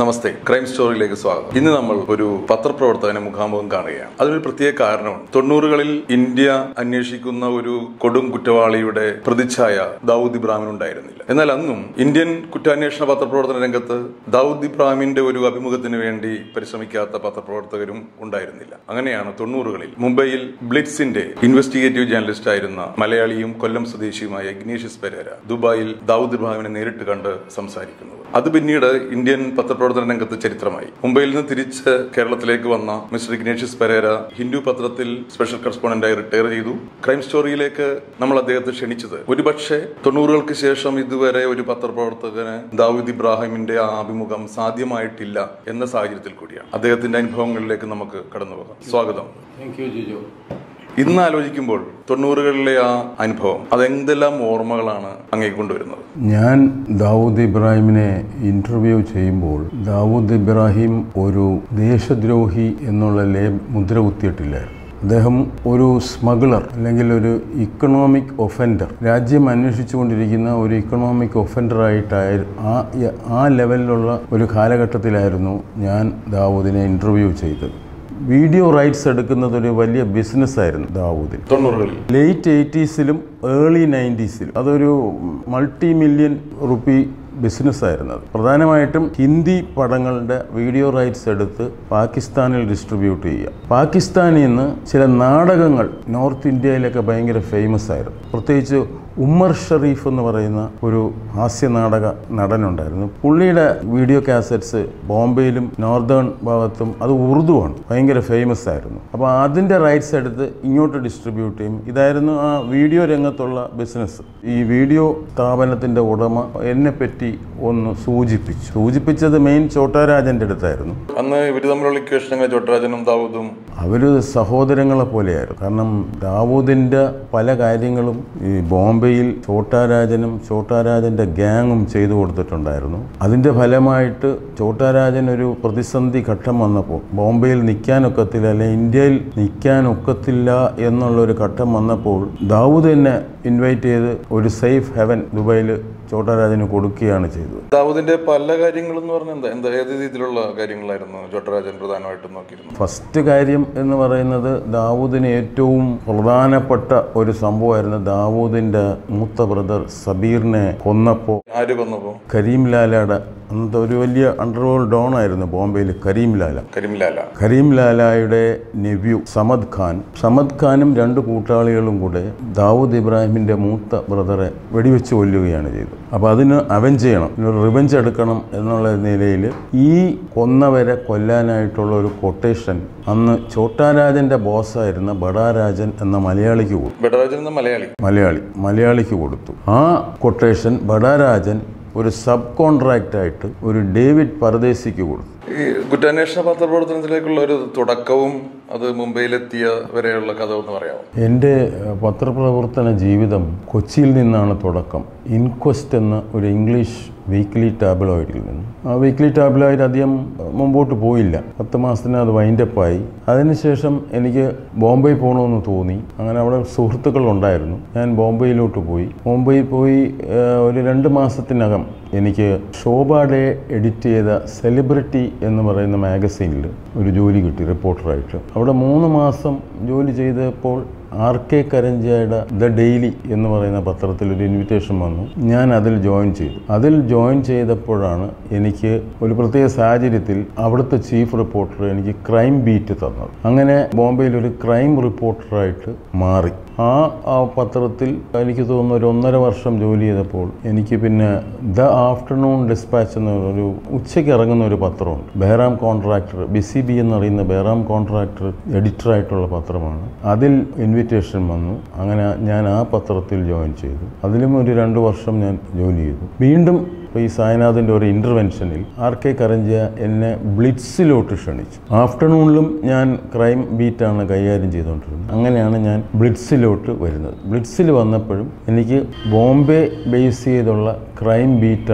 നമസ്തേ crime സ്റ്റോറിയിലേക്ക് സ്വാഗതം ഇന്ന് നമ്മൾ ഒരു പത്രപ്രവർത്തകനെ മുഖാമുഖം കാണുകയാണ് അതിനൊരു പ്രത്യേക കാരണമുണ്ട് തൊണ്ണൂറുകളിൽ ഇന്ത്യ അന്വേഷിക്കുന്ന ഒരു കൊടും കുറ്റവാളിയുടെ പ്രതിച്ഛായ ദാവൂദ് ഇബ്രാഹിമിന് ഉണ്ടായിരുന്നില്ല എന്നാൽ അന്നും ഇന്ത്യൻ കുറ്റാന്വേഷണ പത്രപ്രവർത്തന രംഗത്ത് ദാവൂദ് ഇബ്രാഹിമിന്റെ ഒരു അഭിമുഖത്തിന് വേണ്ടി പരിശ്രമിക്കാത്ത പത്രപ്രവർത്തകരും ഉണ്ടായിരുന്നില്ല അങ്ങനെയാണ് തൊണ്ണൂറുകളിൽ മുംബൈയിൽ ബ്ലിറ്റ്സിന്റെ ഇൻവെസ്റ്റിഗേറ്റീവ് ജേർണലിസ്റ്റ് ആയിരുന്ന മലയാളിയും കൊല്ലം സ്വദേശിയുമായ ഇഗ്നേഷ്യസ് പെരേര ദുബായിൽ ദാവൂദ് ഇബ്രാഹിമിനെ നേരിട്ട് കണ്ട് സംസാരിക്കുന്നത് അത് പിന്നീട് ഇന്ത്യൻ പത്രപ്രവർത്തന രംഗത്ത് ചരിത്രമായി മുംബൈയിൽ നിന്ന് തിരിച്ച് കേരളത്തിലേക്ക് വന്ന മിസ്റ്റർ ഇഗ്നേഷ്യസ് പെരേര ഹിന്ദു പത്രത്തിൽ സ്പെഷ്യൽ കറസ്പോണ്ടന്റായി റിട്ടയർ ചെയ്തു ക്രൈം സ്റ്റോറിയിലേക്ക് നമ്മൾ അദ്ദേഹത്തെ ക്ഷണിച്ചത് ഒരുപക്ഷെ തൊണ്ണൂറുകൾക്ക് ശേഷം ഇതുവരെ ഒരു പത്രപ്രവർത്തകന് ദാവൂദ് ഇബ്രാഹിമിന്റെ ആ അഭിമുഖം സാധ്യമായിട്ടില്ല എന്ന സാഹചര്യത്തിൽ കൂടിയാണ് അദ്ദേഹത്തിന്റെ അനുഭവങ്ങളിലേക്ക് നമുക്ക് കടന്നു പോകാം സ്വാഗതം താങ്ക് യു ജിജോ ഇന്ന് ആലോചിക്കുമ്പോൾ തൊണ്ണൂറുകളിലെ ആ അനുഭവം അതെന്തെല്ലാം ഓർമ്മകളാണ് അങ്ങേക്ക് കൊണ്ടുവരുന്നത് ഞാൻ ദാവൂദ് ഇബ്രാഹിമിനെ ഇന്റർവ്യൂ ചെയ്യുമ്പോൾ ദാവൂദ് ഇബ്രാഹിം ഒരു ദേശദ്രോഹി എന്നുള്ള ലേ മുദ്ര കുത്തിയിട്ടില്ലായിരുന്നു അദ്ദേഹം ഒരു സ്മഗ്ലർ അല്ലെങ്കിൽ ഒരു ഇക്കണോമിക് ഒഫൻഡർ രാജ്യം അന്വേഷിച്ചുകൊണ്ടിരിക്കുന്ന ഒരു ഇക്കണോമിക് ഒഫൻഡറായിട്ടായി ആ ആ ലെവലിലുള്ള ഒരു കാലഘട്ടത്തിലായിരുന്നു ഞാൻ ദാവൂദിനെ ഇന്റർവ്യൂ ചെയ്തത് വീഡിയോ റൈറ്റ്സ് എടുക്കുന്നത് ഒരു വലിയ ബിസിനസ്സായിരുന്നു ദാവൂദിന് തൊണ്ണൂറുകളിൽ ലേറ്റ് എയ്റ്റീസിലും ഏർലി നയൻറ്റീസിലും അതൊരു മൾട്ടി മില്യൺ റുപ്പി ബിസിനസ്സായിരുന്നു അത് പ്രധാനമായിട്ടും ഹിന്ദി പടങ്ങളുടെ വീഡിയോ റൈറ്റ്സ് എടുത്ത് പാകിസ്ഥാനിൽ ഡിസ്ട്രിബ്യൂട്ട് ചെയ്യുക പാകിസ്ഥാനിൽ നിന്ന് ചില നാടകങ്ങൾ നോർത്ത് ഇന്ത്യയിലൊക്കെ ഭയങ്കര ഫേമസ് ആയിരുന്നു പ്രത്യേകിച്ച് ഉമ്മർ ഷറീഫ് എന്ന് പറയുന്ന ഒരു ഹാസ്യ നാടക നടനുണ്ടായിരുന്നു പുള്ളിയുടെ വീഡിയോ കാസറ്റ്സ് ബോംബെയിലും നോർത്തേൺ ഭാഗത്തും അത് ഉറുദുവാണ് ഭയങ്കര ഫേമസ് ആയിരുന്നു അപ്പോൾ അതിൻ്റെ റൈറ്റ്സ് എടുത്ത് ഇങ്ങോട്ട് ഡിസ്ട്രിബ്യൂട്ട് ചെയ്യും ഇതായിരുന്നു ആ വീഡിയോ രംഗത്തുള്ള ബിസിനസ് ഈ വീഡിയോ സ്ഥാപനത്തിൻ്റെ ഉടമ എന്നെ പറ്റി ഒന്ന് സൂചിപ്പിച്ചു സൂചിപ്പിച്ചത് മെയിൻ ചോട്ടാരാജൻ്റെ അടുത്തായിരുന്നു അന്ന് ഇവർ തമ്മിലുള്ള ഇക്വേഷൻ എങ്ങനെ ചൊട്ടരാജനും ദാവൂദും അവർ സഹോദരങ്ങളെ പോലെയായിരുന്നു കാരണം ദാവൂദിൻ്റെ പല കാര്യങ്ങളും ഈ ബോംബെയിൽ ചോട്ടാരാജനും ചോട്ടാരാജൻ്റെ ഗ്യാങ്ങും ചെയ്തു കൊടുത്തിട്ടുണ്ടായിരുന്നു അതിൻ്റെ ഫലമായിട്ട് ചോട്ടാരാജൻ ഒരു പ്രതിസന്ധി ഘട്ടം വന്നപ്പോൾ ബോംബെയിൽ നിൽക്കാനൊക്കത്തില്ല അല്ലെങ്കിൽ ഇന്ത്യയിൽ നിൽക്കാനൊക്കത്തില്ല എന്നുള്ളൊരു ഘട്ടം വന്നപ്പോൾ ദാവൂദ് എന്നെ ഇൻവൈറ്റ് ചെയ്ത് ഒരു സേഫ് ഹെവൻ ദുബൈയിൽ ചോട്ടാരാജന് കൊടുക്കുകയാണ് ചെയ്തത് ദാവൂദിന്റെ പല കാര്യങ്ങളും എന്ന് പറഞ്ഞാൽ എന്താ എന്താ ഏത് രീതിയിലുള്ള കാര്യങ്ങളായിരുന്നു ചൊട്ടരാജൻ പ്രധാനമായിട്ടും നോക്കിയിരുന്നത് ഫസ്റ്റ് കാര്യം എന്ന് പറയുന്നത് ദാവൂദിന് ഏറ്റവും പ്രധാനപ്പെട്ട ഒരു സംഭവമായിരുന്നു ദാവൂദിൻ്റെ മൂത്ത ബ്രദർ സബീറിനെ കൊന്നപ്പോൾ ആര് കൊന്നപ്പോ കരീം ലാലയുടെ അന്നത്തെ ഒരു വലിയ അണ്ടർവേൾഡ് ഡോൺ ആയിരുന്നു ബോംബെയിൽ കരീം ലാല കരിമിലാല കരീം ലാലായുടെ നെവ്യൂ സമദ് ഖാൻ സമദ് ഖാനും രണ്ട് കൂട്ടാളികളും കൂടെ ദാവൂദ് ഇബ്രാഹിമിൻ്റെ മൂത്ത ബ്രദറെ വെടിവെച്ച് കൊല്ലുകയാണ് ചെയ്തത് അപ്പോൾ അതിന് അവഞ്ച് ചെയ്യണം ഒരു റിവഞ്ച് എടുക്കണം എന്നുള്ള നിലയിൽ ഈ കൊന്നവരെ കൊല്ലാനായിട്ടുള്ള ഒരു കൊട്ടേഷൻ അന്ന് ചോട്ടാരാജൻ്റെ ബോസായിരുന്ന ബഡാരാജൻ എന്ന മലയാളിക്ക് കൊടുത്തു ബഡരാജൻ എന്ന മലയാളി മലയാളി മലയാളിക്ക് കൊടുത്തു ആ കൊട്ടേഷൻ ബഡാരാജൻ ഒരു സബ് കോൺട്രാക്റ്റായിട്ട് ഒരു ഡേവിഡ് പരദേശിക്ക് കൊടുത്തു ഈ കുറ്റാന്വേഷണ പത്രപ്രവർത്തനത്തിലേക്കുള്ള ഒരു തുടക്കവും അത് മുംബൈയിലെത്തിയ വരെയുള്ള കഥ ഒന്ന് പറയാമോ എൻ്റെ ഏഹ്, പത്രപ്രവർത്തന ജീവിതം കൊച്ചിയിൽ നിന്നാണ് തുടക്കം ഇൻക്വസ്റ്റ് എന്ന ഒരു ഇംഗ്ലീഷ് വീക്ക്ലി ടാബ്ലോയിഡിൽ നിന്ന് ആ വീക്ക്ലി ടാബ്ലോയിഡ് അധികം ഏഹ്, മുമ്പോട്ട് പോയില്ല പത്ത് മാസത്തിന് അത് വൈൻഡപ്പായി അതിനുശേഷം എനിക്ക് ബോംബെ പോകണമെന്ന് തോന്നി അങ്ങനെ അവിടെ സുഹൃത്തുക്കളുണ്ടായിരുന്നു ഞാൻ ബോംബെയിലോട്ട് പോയി ബോംബെയിൽ പോയി ഏഹ്, ഒരു രണ്ട് മാസത്തിനകം എനിക്ക് ശോഭ ഡേ എഡിറ്റ് ചെയ്ത സെലിബ്രിറ്റി എന്ന് പറയുന്ന മാഗസീനിൽ ഒരു ജോലി കിട്ടി റിപ്പോർട്ടറായിട്ട് അവിടെ മൂന്ന് മാസം ജോലി ചെയ്തപ്പോൾ ആർ കെ കരഞ്ചയുടെ ദ ഡെയിലി എന്ന് പറയുന്ന പത്രത്തിൽ ഒരു ഇൻവിറ്റേഷൻ വന്നു ഞാൻ അതിൽ ജോയിൻ ചെയ്തു അതിൽ ജോയിൻ ചെയ്തപ്പോഴാണ് എനിക്ക് ഒരു പ്രത്യേക സാഹചര്യത്തിൽ അവിടുത്തെ ചീഫ് റിപ്പോർട്ടർ എനിക്ക് ക്രൈം ബീറ്റ് തന്നത് അങ്ങനെ ബോംബെയിൽ ഒരു ക്രൈം റിപ്പോർട്ടറായിട്ട് മാറി ആ ആ പത്രത്തിൽ എനിക്ക് തോന്നുന്നു ഒരു ഒന്നര വർഷം ജോലി ചെയ്തപ്പോൾ എനിക്ക് പിന്നെ ദ ആഫ്റ്റർനൂൺ ഡിസ്പാച്ച് എന്ന ഒരു ഉച്ചയ്ക്ക് ഇറങ്ങുന്ന ഒരു പത്രമുണ്ട് ബെഹ്റാം കോൺട്രാക്ടർ ബിസി ബി എന്നറിയുന്ന ബെഹ്റാം കോൺട്രാക്ടർ എഡിറ്ററായിട്ടുള്ള പത്രമാണ് അതിൽ ഇൻവിറ്റേഷൻ വന്നു അങ്ങനെ ഞാൻ ആ പത്രത്തിൽ ജോയിൻ ചെയ്തു അതിലും ഒരു രണ്ട് വർഷം ഞാൻ ജോലി ചെയ്തു വീണ്ടും അപ്പോൾ ഈ സായനാഥിൻ്റെ ഒരു ഇൻ്റർവെൻഷനിൽ ആർ കെ കരഞ്ച എന്നെ ബ്ലിറ്റ്സിലോട്ട് ക്ഷണിച്ചു ആഫ്റ്റർനൂണിലും ഞാൻ ക്രൈം ബീറ്റാണ് കൈകാര്യം ചെയ്തുകൊണ്ടിരുന്നത് അങ്ങനെയാണ് ഞാൻ ബ്ലിറ്റ്സിലോട്ട് വരുന്നത് ബ്ലിറ്റ്സിൽ വന്നപ്പോഴും എനിക്ക് ബോംബെ ബേസ് ചെയ്തുള്ള ക്രൈം ബീറ്റാണ്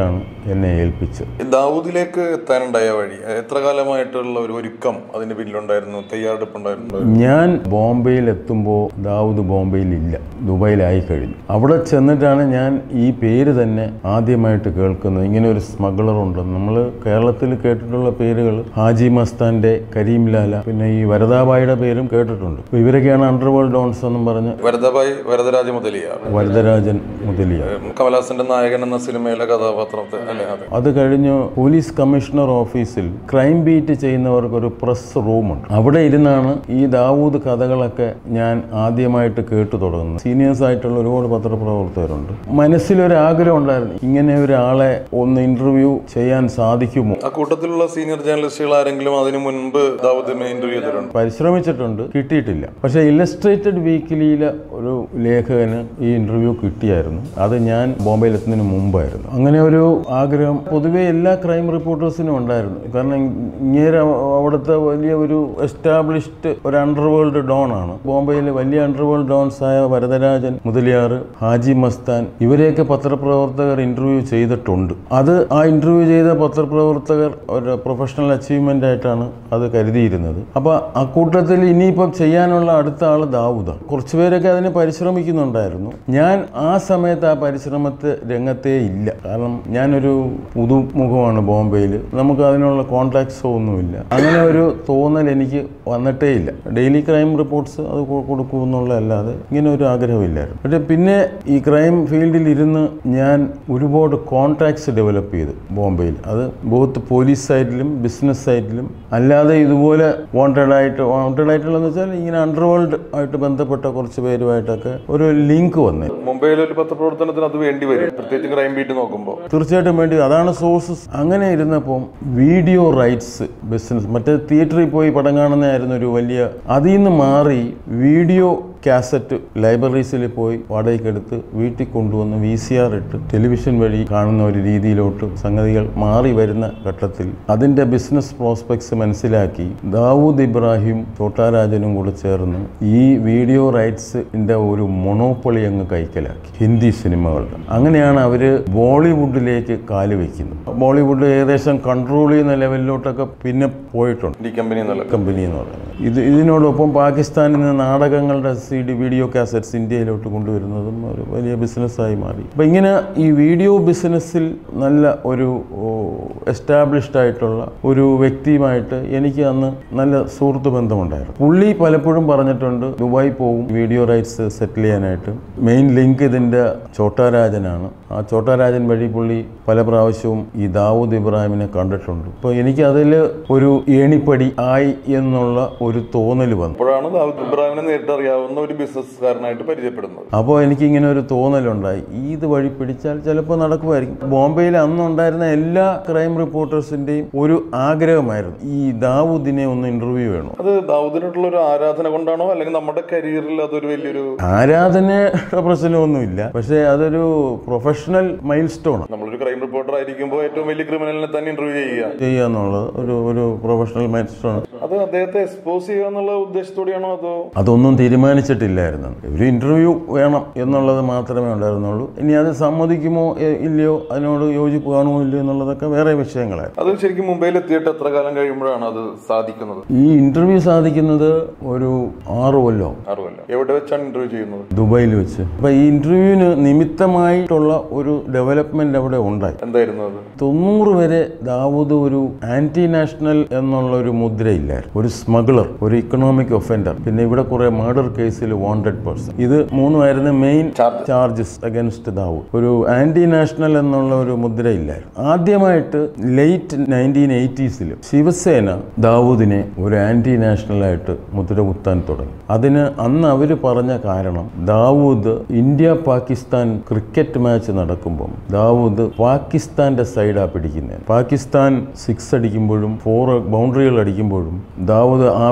എന്നെ ഏൽപ്പിച്ചത് ഈ ദാവൂദിലേക്ക് എത്താനുണ്ടായ വഴി എത്ര കാലമായിട്ടുള്ള ഒരു ഒരുക്കം അതിന് പിന്നിലുണ്ടായിരുന്നു തയ്യാറെടുപ്പുണ്ടായിരുന്നു ഞാൻ ബോംബെയിൽ എത്തുമ്പോൾ ദാവൂദ് ബോംബെയിൽ ഇല്ല ദുബായിലായി കഴിഞ്ഞു അവിടെ ചെന്നിട്ടാണ് ഞാൻ ഈ പേര് തന്നെ ആദ്യമായിട്ട് കേൾക്കുന്നത് ഇങ്ങനെ ഒരു സ്മഗ്ലർ ഉണ്ട് നമ്മൾ കേരളത്തിൽ കേട്ടിട്ടുള്ള പേരുകൾ ഹാജി മസ്താന്റെ കരീം ലാല പിന്നെ ഈ വരദാബായിയുടെ പേരും കേട്ടിട്ടുണ്ട് അപ്പൊ ഇവരൊക്കെയാണ് അണ്ടർവേൾഡ് ഡോൺസ് എന്നും പറഞ്ഞ് വരദഭായ് വരദരാജ മുതലിയാർ വരദരാജൻ മുതലിയ കമലഹാസന്റെ നായകൻ എന്ന സിനിമയിലെ കഥാപാത്രത്തെ അല്ലേ അതെ അത് കഴിഞ്ഞ് പോലീസ് കമ്മീഷണർ ഓഫീസിൽ ക്രൈം ബീറ്റ് ചെയ്യുന്നവർക്ക് ഒരു പ്രസ് റൂമുണ്ട് അവിടെ ഇരുന്നാണ് ഈ ദാവൂദ് കഥകളൊക്കെ ഞാൻ ആദ്യമായിട്ട് കേട്ടു തുടങ്ങുന്നത് സീനിയേഴ്സ് ആയിട്ടുള്ള ഒരുപാട് പത്രപ്രവർത്തകരുണ്ട് മനസ്സിലൊരു ആഗ്രഹം ഉണ്ടായിരുന്നു ഇങ്ങനെ ഒരാളെ ഒന്ന് ഇന്റർവ്യൂ ചെയ്യാൻ സാധിക്കുമോ ആ കൂട്ടത്തിലുള്ള സീനിയർ ജേർണലിസ്റ്റുകൾ ആരെങ്കിലും അതിനു മുൻപ് ദാവൂദിനെ ഇന്റർവ്യൂ ചെയ്തിട്ടുണ്ട് പരിശ്രമിച്ചിട്ടുണ്ട് കിട്ടിയിട്ടില്ല പക്ഷേ ഇല്ലസ്ട്രേറ്റഡ് വീക്കിലിയിലെ ഒരു ലേഖകന് ഈ ഇന്റർവ്യൂ കിട്ടിയായിരുന്നു അത് ഞാൻ ബോംബെയിൽ എത്തുന്നതിന് മുമ്പായിരുന്നു അങ്ങനെ ഒരു ആഗ്രഹം പൊതുവെ എല്ലാ ക്രൈം റിപ്പോർട്ടേഴ്സിനും ഉണ്ടായിരുന്നു കാരണം ഇങ്ങേരെ അവിടുത്തെ വലിയ ഒരു എസ്റ്റാബ്ലിഷ്ഡ് ഒരു അണ്ടർവേൾഡ് ഡോൺ ആണ് ബോംബെയിലെ വലിയ അണ്ടർവേൾഡ് ഡോൺസ് ആയ വരദരാജൻ മുതലിയാർ ഹാജി മസ്താൻ ഇവരെയൊക്കെ പത്രപ്രവർത്തകർ ഇന്റർവ്യൂ ചെയ്തിട്ടുണ്ട് അത് ആ ഇന്റർവ്യൂ ചെയ്ത പത്രപ്രവർത്തകർ ഒരു പ്രൊഫഷണൽ അച്ചീവ്മെന്റ് ആയിട്ടാണ് അത് കരുതിയിരുന്നത് അപ്പൊ അക്കൂട്ടത്തിൽ ഇനിയിപ്പം ചെയ്യാനുള്ള അടുത്ത ആള് ദാവൂദാണ് കുറച്ചുപേരൊക്കെ അതിന് പരിശ്രമിക്കുന്നുണ്ടായിരുന്നു ഞാൻ ആ സമയത്ത് ആ പരിശ്രമത്തെ രംഗത്തേ ഇല്ല കാരണം ഞാനൊരു പുതുമുഖമാണ് ബോംബെയിൽ നമുക്ക് അതിനുള്ള കോൺടാക്ട്സോ ഒന്നുമില്ല അങ്ങനെ ഒരു തോന്നൽ എനിക്ക് വന്നിട്ടേ ഇല്ല ഡെയിലി ക്രൈം റിപ്പോർട്ട്സ് അത് കൊ- കൊടുക്കൂ എന്നുള്ളതല്ലാതെ ഇങ്ങനെ ഒരു ആഗ്രഹമില്ലായിരുന്നു പക്ഷെ പിന്നെ ഈ ക്രൈം ഫീൽഡിൽ ഇരുന്ന് ഞാൻ ഒരുപാട് കോൺടാക്ട്സ് ഡെവലപ്പ് ചെയ്തു ബോംബെയിൽ അത് ബോത്ത് പോലീസ് സൈഡിലും ബിസിനസ് സൈഡിലും അല്ലാതെ ഇതുപോലെ വാണ്ടഡ് ആയിട്ട് വാണ്ടഡ് ആയിട്ടുള്ളതെന്ന് വെച്ചാൽ ഇങ്ങനെ അണ്ടർവേൾഡ് ആയിട്ട് ബന്ധപ്പെട്ട കുറച്ച് പേരുമായിട്ടൊക്കെ ഒരു ലിങ്ക് വന്നേ മുംബൈയിലെ ഒരു പത്രപ്രവർത്തനത്തിന് അത് വേണ്ടി വരും പ്രത്യേകിച്ച് ക്രൈം ബീറ്റ് നോക്കുമ്പോൾ തീർച്ചയായിട്ടും വേണ്ടി അതാണ് സോഴ്സസ് അങ്ങനെ ഇരുന്നപ്പം വീഡിയോ റൈറ്റ്സ് ബിസിനസ് മറ്റേ തിയേറ്ററിൽ പോയി പടം കാണുന്നതായിരുന്നു ഒരു വലിയ അതിൽ നിന്ന് മാറി വീഡിയോ കാസറ്റ് ലൈബ്രറീസിൽ പോയി വാടകയ്ക്കെടുത്ത് വീട്ടിൽ കൊണ്ടുവന്ന് വി സി ആർ ഇട്ട് ടെലിവിഷൻ വഴി കാണുന്ന ഒരു രീതിയിലോട്ട് സംഗതികൾ മാറി വരുന്ന ഘട്ടത്തിൽ അതിൻ്റെ ബിസിനസ് പ്രോസ്പെക്ട്സ് മനസ്സിലാക്കി ദാവൂദ് ഇബ്രാഹിം ചോട്ടാരാജനും കൂടെ ചേർന്ന് ഈ വീഡിയോ റൈറ്റ്സിൻ്റെ ഒരു മൊണോപ്പൊളി അങ്ങ് കൈക്കലാക്കി ഹിന്ദി സിനിമകളുടെ അങ്ങനെയാണ് അവർ ബോളിവുഡിലേക്ക് കാല് വയ്ക്കുന്നത് ബോളിവുഡ് ഏകദേശം കൺട്രോൾ ചെയ്യുന്ന ലെവലിലോട്ടൊക്കെ പിന്നെ പോയിട്ടുണ്ട് ഡി കമ്പനി എന്നുള്ള കമ്പനി എന്ന് പറയുന്നത് ഇത് ഇതിനോടൊപ്പം പാകിസ്ഥാനിൽ നിന്ന് നാടകങ്ങളുടെ സി ഡി വീഡിയോ കാസറ്റ്സ് ഇന്ത്യയിലോട്ട് കൊണ്ടുവരുന്നതും ഒരു വലിയ ബിസിനസ്സായി മാറി അപ്പം ഇങ്ങനെ ഈ വീഡിയോ ബിസിനസ്സിൽ നല്ല ഒരു എസ്റ്റാബ്ലിഷ്ഡ് ആയിട്ടുള്ള ഒരു വ്യക്തിയുമായിട്ട് എനിക്ക് അന്ന് നല്ല സുഹൃത്ത് ബന്ധമുണ്ടായിരുന്നു പുള്ളി പലപ്പോഴും പറഞ്ഞിട്ടുണ്ട് ദുബായി പോകും വീഡിയോ റൈറ്റ്സ് സെറ്റിൽ ചെയ്യാനായിട്ട് മെയിൻ ലിങ്ക് ഇതിൻ്റെ ചോട്ടാരാജനാണ് ആ ചോട്ടാരാജൻ വഴി പുള്ളി പല പ്രാവശ്യവും ഈ ദാവൂദ് ഇബ്രാഹിമിനെ കണ്ടിട്ടുണ്ട് അപ്പോൾ എനിക്ക് അതിൽ ഒരു ഏണിപ്പടി ആയി എന്നുള്ള ഒരു തോന്നൽ വന്നു അപ്പോഴാണ് ദാവൂദ് ഇബ്രാഹിമിനെ നേരിട്ട് അറിയാവുന്ന ഒരു ബിസിനസ്സുകാരനായിട്ട് പരിചയപ്പെടുന്നത് അപ്പോൾ എനിക്ക് ഇങ്ങനെ ഒരു തോന്നലുണ്ടായി ഇത് വഴി പിടിച്ചാൽ ചിലപ്പോൾ നടക്കുമായിരിക്കും ബോംബെയിൽ അന്നുണ്ടായിരുന്ന എല്ലാ ക്രൈം റിപ്പോർട്ടേഴ്സിൻ്റെയും ഒരു ആഗ്രഹമായിരുന്നു ഈ ദാവൂദിനെ ഒന്ന് ഇൻ്റർവ്യൂ വേണം അത് ദാവൂദിനോടുള്ള ഒരു ആരാധന കൊണ്ടാണോ അല്ലെങ്കിൽ നമ്മുടെ കരിയറിൽ അതൊരു വലിയൊരു ആരാധനയുടെ പ്രശ്നമൊന്നുമില്ല പക്ഷേ അതൊരു പ്രൊഫഷണൽ മൈൽ സ്റ്റോൺ നമ്മളൊരു ക്രൈം റിപ്പോർട്ടർ ആയിരിക്കുമ്പോൾ ഏറ്റവും വലിയ ക്രിമിനലിനെ തന്നെ ഇന്റർവ്യൂ ചെയ്യുക ചെയ്യുക എന്നുള്ളത് ഒരു ഒരു പ്രൊഫഷണൽ മൈൽ സ്റ്റോൺ അത് അദ്ദേഹത്തെ എക്സ്പോസ് ചെയ്യുക എന്നുള്ള ഉദ്ദേശത്തോടെയാണോ അതോ അതൊന്നും തീരുമാനിച്ചിട്ടില്ലായിരുന്നു ഒരു ഇന്റർവ്യൂ വേണം എന്നുള്ളത് മാത്രമേ ഉണ്ടായിരുന്നുള്ളൂ ഇനി അത് സമ്മതിക്കുമോ എ- ഇല്ലയോ അതിനോട് യോജിപ്പ് കാണുമോ ഇല്ലയോ എന്നുള്ളതൊക്കെ വേറെ വിഷയങ്ങളായിരുന്നു അത് ശരിക്കും മുംബൈയിൽ എത്തിയിട്ട് എത്ര കാലം കഴിയുമ്പോഴാണ് അത് സാധിക്കുന്നത് ഈ ഇന്റർവ്യൂ സാധിക്കുന്നത് ഒരു ആറ് കൊല്ലം അറിവില്ല എവിടെ വെച്ചാണ് ഇന്റർവ്യൂ ചെയ്യുന്നത് ദുബായിൽ വെച്ച് അപ്പൊ ഈ ഇന്റർവ്യൂവിന് നിമിത്തമായിട്ടുള്ള ഒരു ഡെവലപ്മെന്റ് അവിടെ ഉണ്ടായി എന്തായിരുന്നു അത് തൊണ്ണൂറ് വരെ ദാവൂദ് ഒരു ആന്റി നാഷണൽ എന്നുള്ള ഒരു മുദ്രയില്ലായിരുന്നു ഒരു സ്മഗ്ലർ ഒരു ഇക്കണോമിക് ഒഫൻഡർ പിന്നെ ഇവിടെ കുറെ മർഡർ കേസിൽ വാണ്ടഡ് പേഴ്സൺ ഇത് മൂന്നുമായിരുന്നു മെയിൻ ചാർജസ് അഗൻസ്റ്റ് ദാവൂദ് ഒരു ആന്റി നാഷണൽ എന്നുള്ള ഒരു മുദ്രയില്ലായിരുന്നു ആദ്യമായിട്ട് ലേറ്റ് നയൻറ്റീൻ എയ്റ്റീസിൽ ശിവസേന ദാവൂദിനെ ഒരു ആന്റി നാഷണൽ ആയിട്ട് മുദ്ര കുത്താൻ തുടങ്ങി അതിന് അന്ന് അവർ പറഞ്ഞ കാരണം Dawood India Pakistan cricket match നടക്കുമ്പം ദാവൂദ് പാകിസ്ഥാന്റെ സൈഡാ പിടിക്കുന്നത് പാകിസ്ഥാൻ സിക്സ് അടിക്കുമ്പോഴും ഫോർ ബൗണ്ടറികൾ അടിക്കുമ്പോഴും ദാവൂദ്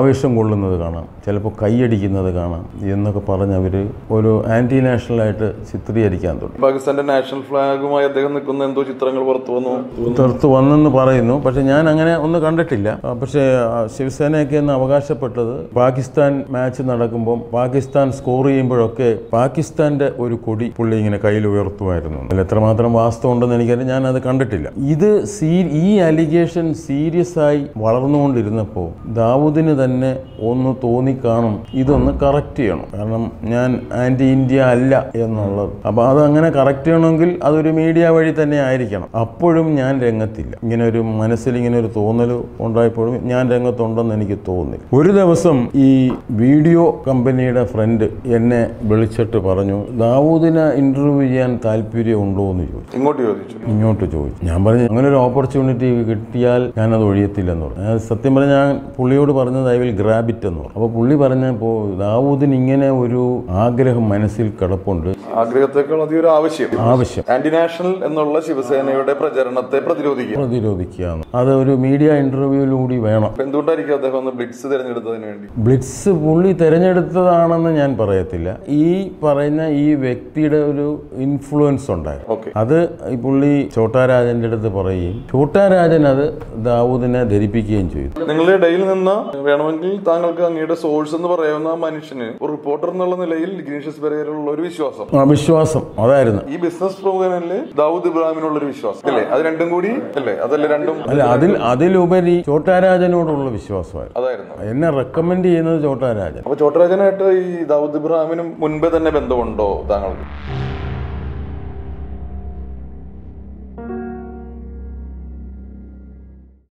ആവേശം കൊള്ളുന്നത് കാണാം ചിലപ്പോൾ കൈയടിക്കുന്നത് കാണാം എന്നൊക്കെ പറഞ്ഞ് അവർ ഒരു ആൻറ്റി നാഷണലായിട്ട് ചിത്രീകരിക്കാൻ തുടങ്ങി പാകിസ്ഥാന്റെ നാഷണൽ ഫ്ലാഗുമായി അദ്ദേഹം നിൽക്കുന്ന എന്തോ ചിത്രങ്ങൾ പുറത്തു വന്നു തീർത്ത് വന്നെന്ന് പറയുന്നു പക്ഷെ ഞാൻ അങ്ങനെ ഒന്നും കണ്ടിട്ടില്ല ആ, പക്ഷേ ആ, ശിവസേനയൊക്കെ എന്ന് അവകാശപ്പെട്ടത് പാകിസ്ഥാൻ മാച്ച് നടക്കുമ്പം പാകിസ്ഥാൻ സ്കോർ ചെയ്യുമ്പോഴൊക്കെ പാകിസ്ഥാന്റെ ഒരു കൊടി പുള്ളി ഇങ്ങനെ കയ്യിൽ ഉയർത്തുമായിരുന്നു അതിൽ എത്രമാത്രം വാസ്തവം ഉണ്ടെന്ന് എനിക്കറിയാം ഞാൻ അത് കണ്ടിട്ടില്ല ഇത് സീ ഈ അലിഗേഷൻ സീരിയസ് ആയി വളർന്നുകൊണ്ടിരുന്നപ്പോൾ ദാവൂദിന് തന്നെ ഒന്ന് തോന്നിക്കാണും ഇതൊന്ന് കറക്റ്റ് ചെയ്യണം കാരണം ഞാൻ ആൻറ്റി ഇന്ത്യ അല്ല എന്നുള്ളത് അപ്പോൾ അത് അങ്ങനെ കറക്റ്റ് ചെയ്യണമെങ്കിൽ അതൊരു മീഡിയ വഴി തന്നെ ആയിരിക്കണം അപ്പോഴും ഞാൻ രംഗത്തില്ല ഇങ്ങനെ ഒരു മനസ്സിൽ ഇങ്ങനെ ഒരു തോന്നൽ ഉണ്ടായപ്പോഴും ഞാൻ രംഗത്തുണ്ടെന്ന് എനിക്ക് തോന്നി ഒരു ദിവസം ഈ വീഡിയോ കമ്പനിയുടെ ഫ്രണ്ട് എന്നെ വിളിച്ചിട്ട് പറഞ്ഞു ദാവൂദിനെ ഇന്റർവ്യൂ ചെയ്യാൻ താല്പര്യം ഉണ്ടോ എന്ന് ചോദിച്ചു ഇങ്ങോട്ട് ചോദിച്ചു ഇങ്ങോട്ട് ചോദിച്ചു ഞാൻ പറഞ്ഞു അങ്ങനെ ഒരു ഓപ്പർച്യൂണിറ്റി കിട്ടിയാൽ ഞാനത് ഒഴിയത്തില്ലെന്ന് പറഞ്ഞു ഞാൻ സത്യം പറഞ്ഞാൽ ഞാൻ പുള്ളിയോട് പറഞ്ഞത് ഐ വിൽ ഗ്രാബ് ഇറ്റ് എന്ന് പറഞ്ഞു അപ്പോൾ പുള്ളി പറഞ്ഞപ്പോൾ ദാവൂദിന് ഇങ്ങനെ ഒരു ആഗ്രഹം മനസ്സിൽ കിടപ്പുണ്ട് ആഗ്രഹത്തെക്കാൾ അധികം ഒരു ആവശ്യം ആവശ്യം ആന്റി നാഷണൽ എന്നുള്ള ശിവസേനയുടെ പ്രചരണത്തെ പ്രതിരോധിക്കുക പ്രതിരോധിക്കുക എന്ന്. അത് ഒരു മീഡിയ ഇന്റർവ്യൂവിലൂടി വേണം അപ്പൊ എന്തുകൊണ്ടായിരിക്കും അദ്ദേഹം ഒന്ന് ബ്ലിറ്റ്സ് തിരഞ്ഞെടുത്തതിന് വേണ്ടി ബ്ലിറ്റ്സ് പുള്ളി തിരഞ്ഞെടുത്തതാണെന്ന് ഞാൻ പറയത്തില്ല ഈ പറയുന്ന ഈ വ്യക്തിയുടെ ഒരു ഇൻഫ്ലുവൻസ് ഉണ്ടായിരുന്നു ഓക്കെ അത് ഈ പുള്ളി ചോട്ടാരാജന്റെ അടുത്ത് പറയുകയും ചോട്ടാരാജൻ അത് ദാവൂദിനെ ധരിപ്പിക്കുകയും ചെയ്തു നിങ്ങളുടെ ഇടയിൽ നിന്ന് വേണമെങ്കിൽ താങ്കൾക്ക് അങ്ങയുടെ സോഴ്സ് എന്ന് പറയാവുന്ന ആ മനുഷ്യന് ഒരു റിപ്പോർട്ടർ എന്നുള്ള നിലയിൽ ഗ്രീഷ്യസ് പെരേലുള്ള ഒരു വിശ്വാസം ആ വിശ്വാസം അതായിരുന്നു ഈ ബിസിനസ് പ്രമുഖനല്ലേ ദാവൂദ് ഇബ്രാഹിമിനുള്ള ഒരു വിശ്വാസം അല്ലേ അത് രണ്ടും കൂടി അല്ലേ അതല്ലേ രണ്ടും അല്ല അതിൽ അതിലുപരി ചോട്ടാരാജനോടുള്ള വിശ്വാസമായിരുന്നു അതായിരുന്നു എന്നെ റെക്കമെൻഡ് ചെയ്യുന്നത് ചോട്ടാരാജൻ അപ്പൊ ചോട്ടരാജനായിട്ട് ഈ ദാവൂദ് ഇബ്രാഹിമിനും മുൻപേ തന്നെ ബന്ധമുണ്ടോ താങ്കൾക്ക്